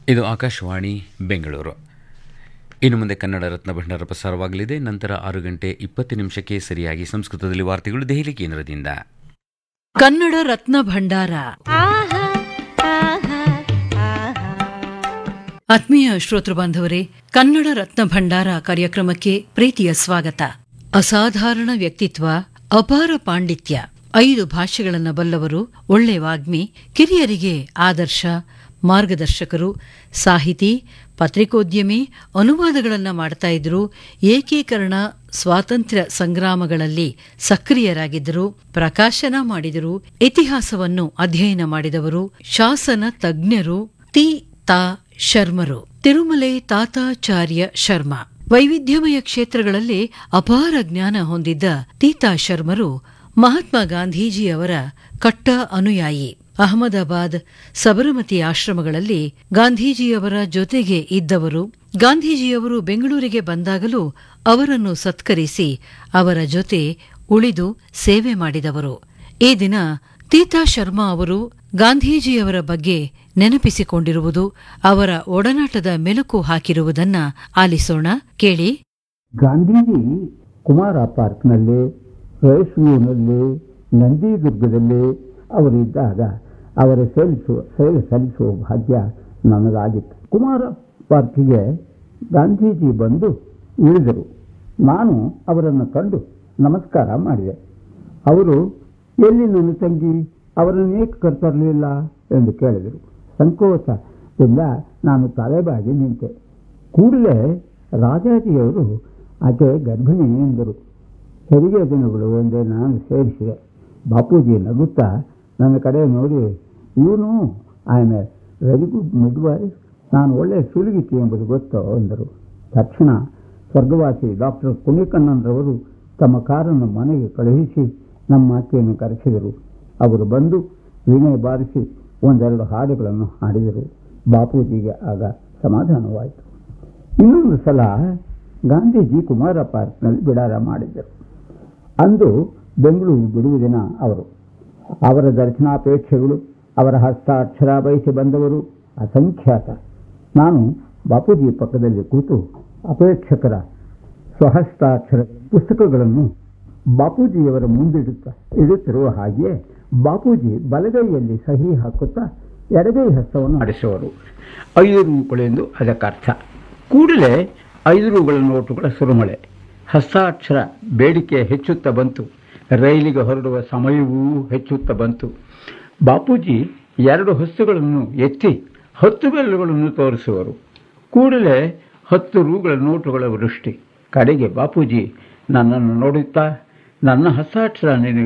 ಇದು ಆಕಾಶವಾಣಿ ಬೆಂಗಳೂರು ಇನ್ನು ಮುಂದೆ ಕನ್ನಡ ರತ್ನ ಭಂಡಾರ ಪ್ರಸಾರವಾಗಲಿದೆ ನಂತರ ಆರು ಗಂಟೆ ಇಪ್ಪತ್ತು ನಿಮಿಷಕ್ಕೆ ಸರಿಯಾಗಿ ಸಂಸ್ಕೃತದಲ್ಲಿ ವಾರ್ತೆಗಳು ದೆಹಲಿ ಕೇಂದ್ರದಿಂದ ಕನ್ನಡ ರತ್ನ ಭಂಡಾರ ಆತ್ಮೀಯ ಶ್ರೋತೃ ಬಾಂಧವರೇ ಕನ್ನಡ ರತ್ನ ಭಂಡಾರ ಕಾರ್ಯಕ್ರಮಕ್ಕೆ ಪ್ರೀತಿಯ ಸ್ವಾಗತ ಅಸಾಧಾರಣ ವ್ಯಕ್ತಿತ್ವ ಅಪಾರ ಪಾಂಡಿತ್ಯ ಐದು ಭಾಷೆಗಳನ್ನ ಬಲ್ಲವರು ಒಳ್ಳೆ ವಾಗ್ಮಿ ಕಿರಿಯರಿಗೆ ಆದರ್ಶ ಮಾರ್ಗದರ್ಶಕರು ಸಾಹಿತಿ ಪತ್ರಿಕೋದ್ಯಮಿ ಅನುವಾದಗಳನ್ನ ಮಾಡ್ತಾ ಇದ್ರು ಏಕೀಕರಣ ಸ್ವಾತಂತ್ರ್ಯ ಸಂಗ್ರಾಮಗಳಲ್ಲಿ ಸಕ್ರಿಯರಾಗಿದ್ದರು ಪ್ರಕಾಶನ ಮಾಡಿದರು ಇತಿಹಾಸವನ್ನು ಅಧ್ಯಯನ ಮಾಡಿದವರು ಶಾಸನ ತಜ್ಞರು ತಿ ತಾ ಶರ್ಮರು ತಿರುಮಲೆ ತಾತಾಚಾರ್ಯ ಶರ್ಮಾ ವೈವಿಧ್ಯಮಯ ಕ್ಷೇತ್ರಗಳಲ್ಲಿ ಅಪಾರ ಜ್ಞಾನ ಹೊಂದಿದ್ದ ತೀತಾ ಶರ್ಮರು ಮಹಾತ್ಮ ಗಾಂಧೀಜಿಯವರ ಕಟ್ಟ ಅನುಯಾಯಿ ಅಹಮದಾಬಾದ್ ಸಬರಮತಿ ಆಶ್ರಮಗಳಲ್ಲಿ ಗಾಂಧೀಜಿಯವರ ಜೊತೆಗೆ ಇದ್ದವರು ಗಾಂಧೀಜಿಯವರು ಬೆಂಗಳೂರಿಗೆ ಬಂದಾಗಲೂ ಅವರನ್ನು ಸತ್ಕರಿಸಿ ಅವರ ಜೊತೆ ಉಳಿದು ಸೇವೆ ಮಾಡಿದವರು ಈ ದಿನ ತೀತಾ ಶರ್ಮಾ ಅವರು ಗಾಂಧೀಜಿಯವರ ಬಗ್ಗೆ ನೆನಪಿಸಿಕೊಂಡಿರುವುದು ಅವರ ಒಡನಾಟದ ಮೆಲುಕು ಹಾಕಿರುವುದನ್ನ ಆಲಿಸೋಣ ಕೇಳಿ ಗಾಂಧೀಜಿ ಕುಮಾರ ಪಾರ್ಕ್ನಲ್ಲಿ ರೇಸ್ವ್ಯೂನಲ್ಲಿ ನಂದಿದುರ್ಗದಲ್ಲಿ ಅವರಿದ್ದಾಗ ಅವರ ಸಲ್ಲಿಸುವ ಸೇವೆ ಸಲ್ಲಿಸುವ ಭಾಗ್ಯ ನನಗಾಗಿತ್ತು ಕುಮಾರ ಪಾರ್ಕಿಗೆ ಗಾಂಧೀಜಿ ಬಂದು ಇಳಿದರು ನಾನು ಅವರನ್ನು ಕಂಡು ನಮಸ್ಕಾರ ಮಾಡಿದೆ ಅವರು ಎಲ್ಲಿ ನನ್ನ ತಂಗಿ ಅವರನ್ನು ಏಕೆ ಕರ್ತರಲಿಲ್ಲ ಎಂದು ಕೇಳಿದರು ಸಂಕೋಚದಿಂದ ನಾನು ತಲೆಬಾಗಿ ನಿಂತೆ ಕೂಡಲೇ ರಾಜಾಜಿಯವರು ಆಕೆ ಗರ್ಭಿಣಿ ಎಂದರು ಹೆರಿಗೆ ದಿನಗಳು ಒಂದೇ ನಾನು ಸೇರಿಸಿದೆ ಬಾಪೂಜಿ ನಗುತ್ತಾ ನನ್ನ ಕಡೆ ನೋಡಿ ಇವನು I am a very good midwife ನಾನು ಒಳ್ಳೆಯ ಸುಲಿಗಿತಿ ಎಂಬುದು ಗೊತ್ತೋ ಎಂದರು ತಕ್ಷಣ ಸ್ವರ್ಗವಾಸಿ ಡಾಕ್ಟರ್ ಕುಣಿಕಣ್ಣನ್ರವರು ತಮ್ಮ ಕಾರನ್ನು ಮನೆಗೆ ಕಳುಹಿಸಿ ನಮ್ಮ ಆಕೆಯನ್ನು ಕರೆಸಿದರು ಅವರು ಬಂದು ವೀಣೆ ಬಾರಿಸಿ ಒಂದೆರಡು ಹಾಡುಗಳನ್ನು ಹಾಡಿದರು ಬಾಪೂಜಿಗೆ ಆಗ ಸಮಾಧಾನವಾಯಿತು ಇನ್ನೊಂದು ಸಲ ಗಾಂಧೀಜಿ ಕುಮಾರ ಪಾರ್ಕ್ನಲ್ಲಿ ಬಿಡಾರ ಮಾಡಿದ್ದರು ಅಂದು ಬೆಂಗಳೂರು ಬಿಡುವ ದಿನ ಅವರು ಅವರ ದರ್ಶನಾಪೇಕ್ಷೆಗಳು ಅವರ ಹಸ್ತಾಕ್ಷರ ಬಯಸಿ ಬಂದವರು ಅಸಂಖ್ಯಾತ ನಾನು ಬಾಪೂಜಿ ಪಕ್ಕದಲ್ಲಿ ಕೂತು ಅಪೇಕ್ಷಕರ ಸ್ವಹಸ್ತಾಕ್ಷರ ಪುಸ್ತಕಗಳನ್ನು ಬಾಪೂಜಿಯವರ ಮುಂದಿಡುತ್ತಾ ಇಡುತ್ತಿರುವ ಹಾಗೆಯೇ ಬಾಪೂಜಿ ಬಲಗೈಯಲ್ಲಿ ಸಹಿ ಹಾಕುತ್ತಾ ಎಡಗೈ ಹಸ್ತವನ್ನು ಆಡಿಸುವರು ಐದು ರೂಗಳೆಂದು ಅದಕ್ಕರ್ಥ ಕೂಡಲೇ ಐದು ರೂಗಳ ನೋಟುಗಳ ಸುರುಮಳೆ ಹಸ್ತಾಕ್ಷರ ಬೇಡಿಕೆ ಹೆಚ್ಚುತ್ತಾ ಬಂತು ರೈಲಿಗೆ ಹೊರಡುವ ಸಮಯವೂ ಹೆಚ್ಚುತ್ತಾ ಬಂತು ಬಾಪೂಜಿ ಎರಡು ಹಸ್ತುಗಳನ್ನು ಎತ್ತಿ ಹತ್ತು ಬೆರಳುಗಳನ್ನು ತೋರಿಸುವರು ಕೂಡಲೇ ಹತ್ತು ರೂಗಳ ನೋಟುಗಳ ವೃಷ್ಟಿ ಕಡೆಗೆ ಬಾಪೂಜಿ ನನ್ನನ್ನು ನೋಡುತ್ತಾ ನನ್ನ ಹಸ್ತಾಕ್ಷರ ನೀನು